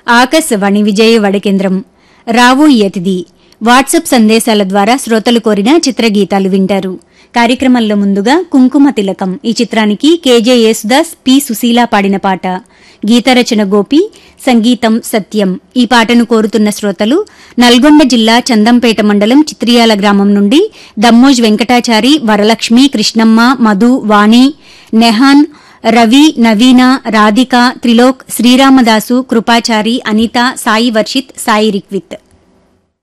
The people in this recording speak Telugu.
ఆకాశవాణి విజయవాడ కేంద్రం రావు ఈ అతిథి వాట్సాప్ సందేశాల ద్వారా శ్రోతలు కోరిన చిత్రగీతాలు వింటారు కార్యక్రమంలో ముందుగా కుంకుమ తిలకం ఈ చిత్రానికి కేజే యేసుదాస్ పి సుశీల పాడిన పాట గీతరచన గోపి సంగీతం సత్యం ఈ పాటను కోరుతున్న శ్రోతలు నల్గొండ జిల్లా చందంపేట మండలం చిత్రియాల గ్రామం నుండి దమ్మోజ్ వెంకటాచారి వరలక్ష్మి కృష్ణమ్మ మధు వాణి నెహాన్ రవి నవీన రాధిక త్రిలోక్ శ్రీరామదాసు కృపాచారి అనిత సాయి వర్షిత్ సాయి రిక్విత్